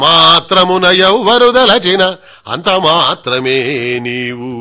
మాత్రమున ఎవ్వరుదలచిన అంత మాత్రమే నీవు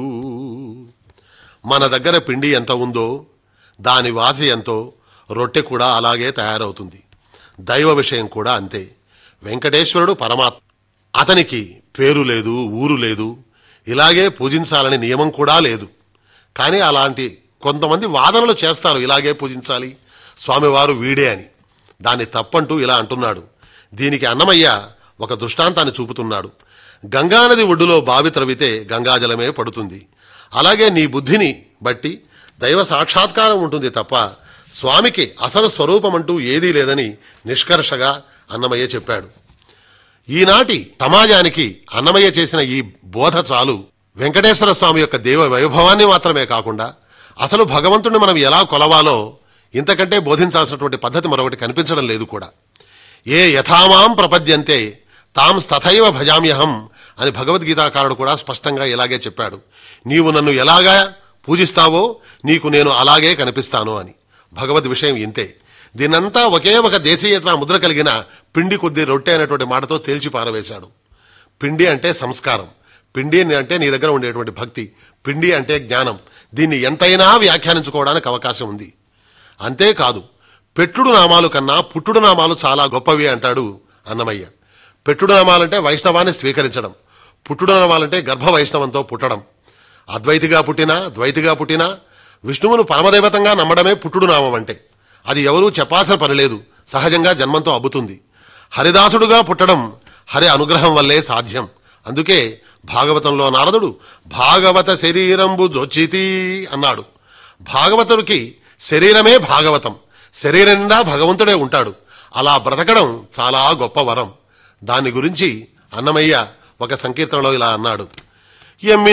మన దగ్గర పిండి ఎంత ఉందో దాని వాసి ఎంతో రొట్టె కూడా అలాగే తయారవుతుంది దైవ విషయం కూడా అంతే వెంకటేశ్వరుడు పరమాత్మ అతనికి పేరు లేదు ఊరు లేదు ఇలాగే పూజించాలని నియమం కూడా లేదు కానీ అలాంటి కొంతమంది వాదనలు చేస్తారు ఇలాగే పూజించాలి స్వామివారు వీడే అని దాన్ని తప్పంటూ ఇలా అంటున్నాడు దీనికి అన్నమయ్య ఒక దృష్టాంతాన్ని చూపుతున్నాడు గంగానది ఒడ్డులో బావి త్రవితే గంగాజలమే పడుతుంది అలాగే నీ బుద్ధిని బట్టి దైవ సాక్షాత్కారం ఉంటుంది తప్ప స్వామికి అసలు స్వరూపమంటూ ఏదీ లేదని నిష్కర్షగా అన్నమయ్య చెప్పాడు ఈనాటి సమాజానికి అన్నమయ్య చేసిన ఈ బోధ చాలు వెంకటేశ్వర స్వామి యొక్క దేవ వైభవాన్ని మాత్రమే కాకుండా అసలు భగవంతుడిని మనం ఎలా కొలవాలో ఇంతకంటే బోధించాల్సినటువంటి పద్ధతి మరొకటి కనిపించడం లేదు కూడా ఏ యథామాం ప్రపద్యంతే తాం తథైవ భజామ్యహం అని భగవద్గీతాకారుడు కూడా స్పష్టంగా ఇలాగే చెప్పాడు నీవు నన్ను ఎలాగా పూజిస్తావో నీకు నేను అలాగే కనిపిస్తాను అని భగవద్ విషయం ఇంతే దీనంతా ఒకే ఒక దేశీయత ముద్ర కలిగిన పిండి కొద్ది రొట్టె అనేటువంటి మాటతో తేల్చి పారవేశాడు పిండి అంటే సంస్కారం పిండి అంటే నీ దగ్గర ఉండేటువంటి భక్తి పిండి అంటే జ్ఞానం దీన్ని ఎంతైనా వ్యాఖ్యానించుకోవడానికి అవకాశం ఉంది అంతేకాదు పెట్టుడు నామాలు కన్నా పుట్టుడు నామాలు చాలా గొప్పవి అంటాడు అన్నమయ్య పెట్టుడు నామాలంటే వైష్ణవాన్ని స్వీకరించడం పుట్టుడు నామాలంటే గర్భ వైష్ణవంతో పుట్టడం అద్వైతిగా పుట్టినా ద్వైతిగా పుట్టినా విష్ణువును పరమదైవతంగా నమ్మడమే పుట్టుడు నామం అంటే అది ఎవరూ చెప్పాల్సిన పని లేదు సహజంగా జన్మంతో అబ్బుతుంది హరిదాసుడుగా పుట్టడం హరి అనుగ్రహం వల్లే సాధ్యం అందుకే భాగవతంలో నారదుడు భాగవత శరీరంబు జొచ్చితి అన్నాడు భాగవతుడికి శరీరమే భాగవతం శరీరం నిండా భగవంతుడే ఉంటాడు అలా బ్రతకడం చాలా గొప్ప వరం దాని గురించి అన్నమయ్య ఒక సంకీర్తనలో ఇలా అన్నాడు ఎమ్మి